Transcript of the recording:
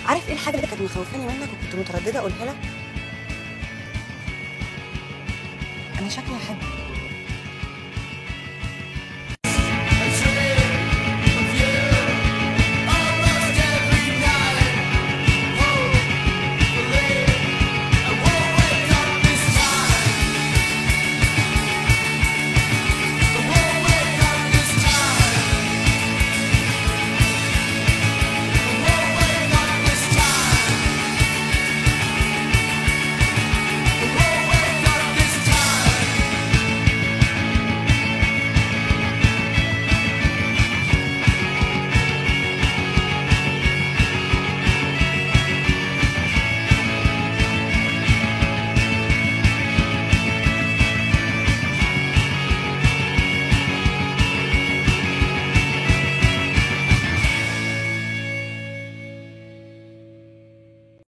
عارف ايه الحاجه اللي كانت مخوفاني منك وكنت متردده اقولها لك انا شكلي احبك